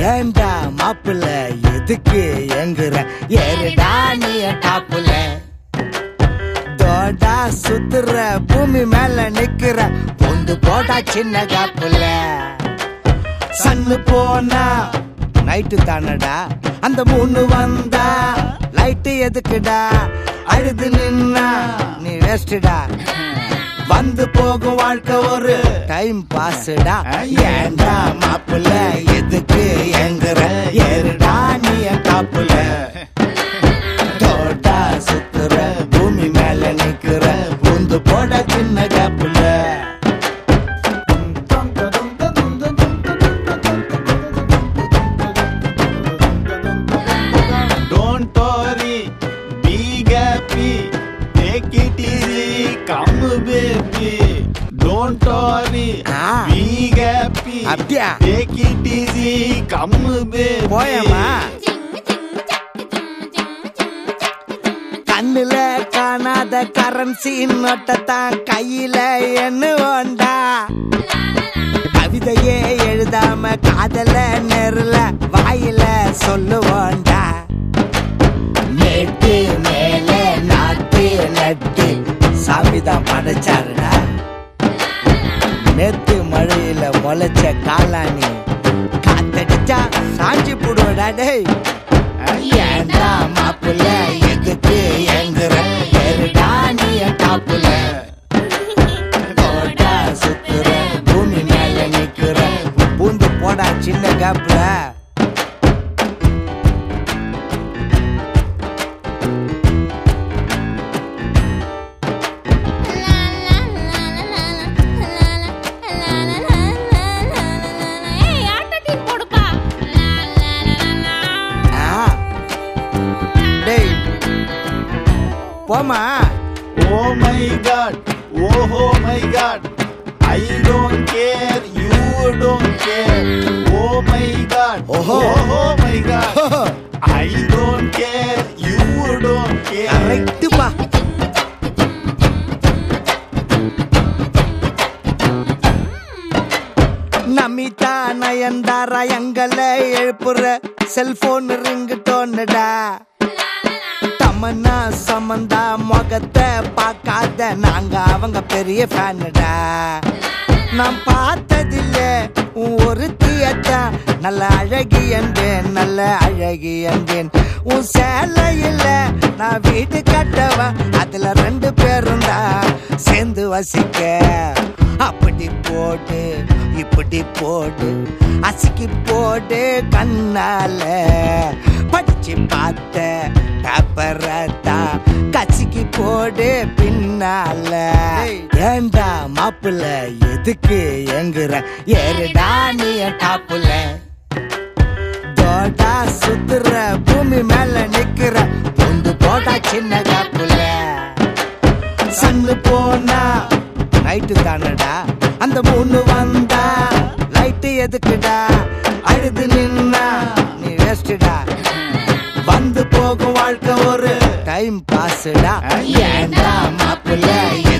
ஏண்டா மாப்பிள்ள எதுக்கு எங்குற ஏறுடா நீ டாப்புல தோடா சுத்துற பூமி மேல நிக்கிற பொந்து போடா சின்ன காப்புல சன்னு போனா நைட்டு தானடா அந்த மூணு வந்தா லைட்டு எதுக்குடா அழுது நின்னா நீ வேஸ்டுடா வந்து போகும் வாழ்க்கை ஒரு டைம் பாஸ்டா ஏண்டா மாப்புல எதுக்கு எங்குற ஏறுடா நீ என் காப்புல தோட்டா சுத்துற பூமி மேல நிக்கிற பூந்து போட சின்ன காப்புல Don't worry, be happy, take it easy, come baby. Don't worry, Ah. be happy, அப்படியா? take it easy, come baby. போயம்மா கண்ணுல காணாத கரன்சி நோட்டத்தான் கையில எண்ணுவோண்டா கவிதையே எழுதாம காதல நெருல வாயில சொல்லுவோண்டா மேட்டு மேல நாட்டு நட்டு சாமிதான் படைச்சாருடா நேத்து மழையில முளைச்ச காளானி காத்தடிச்சா சாஞ்சி போடுவடா டேய் ஏண்டா மாப்புல எதுக்கு எங்குற ஏறுடா நீ என் காப்புல தோட்டா சுத்துற பூமி மேல நிக்கிற பூந்து போடா சின்ன காப்புல ஏய் ஆட்ட டீம் போடுப்பா ஆ. டேய் போமா Oh my god, oh, oh my god, I don't care, you don't care. Oh my god, Oho. oh, oh my god, I don't care, you don't care. கரெக்டுப்பா Namitha Nayanthara எங்களை எழுப்புற செல்போன் ரிங்கு டோன்னுடா தமன்னா சமந்தா முகத்தை பார்க்காத நாங்க அவங்க பெரிய ஃபேனுடா நான் பார்த்ததில்ல உன் ஒரு தியத்தான் நல்ல அழகி என்பேன் நல்ல அழகி என்பேன் உன் சேலையில நான் வீடு கட்டவா அதுல ரெண்டு பேரும் தான் சேர்ந்து வசிக்க அப்படி போடு இப்படி போடு அசிக்கி போடு கண்ணால படிச்சு பார்த்த பேப்பரத்தா கசிக்கி போடு பின்னால ஏண்டா மாப்பிள்ள எதுக்கு எங்குற ஏறுடா நீ என் டாப்புல தோட்டா சுத்துற பூமி மேல நிக்கிற பொந்து போட்டா சின்ன காப்புல சன்னு போனா நைட்டு தானடா அந்த மூணு வந்தா லைட்டு எதுக்குடா அழுது நின்னா நீ வேஸ்டுடா வந்து போகும் வாழ்க்கை ஒரு டைம் பாஸ்டா ஏண்டா மாப்பிள்ள